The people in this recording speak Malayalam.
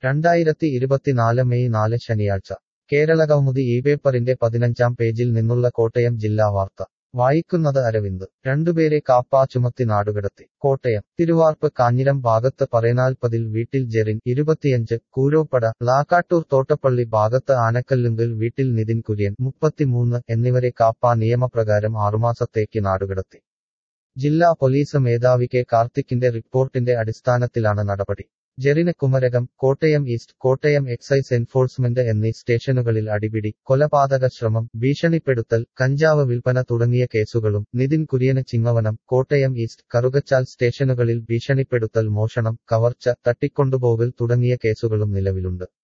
രണ്ടായിരത്തി ഇരുപത്തിനാല് മെയ് നാല് ശനിയാഴ്ച കേരളകൗമുദി ഈ പേപ്പറിന്റെ പതിനഞ്ചാം പേജിൽ നിന്നുള്ള കോട്ടയം ജില്ലാ വാർത്ത വായിക്കുന്നത് അരവിന്ദ് രണ്ടുപേരെ കാപ്പാ ചുമത്തി നാടുകടത്തി കോട്ടയം തിരുവാർപ്പ് കാഞ്ഞിരം ഭാഗത്ത് പറയനാൽപ്പതിൽ വീട്ടിൽ ജെറിൻ ഇരുപത്തിയഞ്ച് കൂരോപ്പട ലാക്കാട്ടൂർ തോട്ടപ്പള്ളി ഭാഗത്ത് ആനക്കല്ലുങ്കൽ വീട്ടിൽ നിതിൻ കുര്യൻ മുപ്പത്തിമൂന്ന് എന്നിവരെ കാപ്പ നിയമപ്രകാരം ആറുമാസത്തേക്ക് നാടുകടത്തി ജില്ലാ പോലീസ് മേധാവി കെ കാർത്തിക്കിന്റെ റിപ്പോർട്ടിന്റെ അടിസ്ഥാനത്തിലാണ് നടപടി ജെറിന് Kumarakom Kottayam east Kottayam excise enforcement എന്നീ സ്റ്റേഷനുകളിൽ അടിപിടി കൊലപാതക ശ്രമം ഭീഷണിപ്പെടുത്തൽ കഞ്ചാവ് വിൽപ്പന തുടങ്ങിയ കേസുകളും നിതിൻ കുര്യന് ചിങ്ങവനം കോട്ടയം ഈസ്റ്റ് കറുകച്ചാൽ സ്റ്റേഷനുകളിൽ ഭീഷണിപ്പെടുത്തൽ മോഷണം കവർച്ച തട്ടിക്കൊണ്ടുപോകൽ തുടങ്ങിയ കേസുകളും നിലവിലുണ്ട്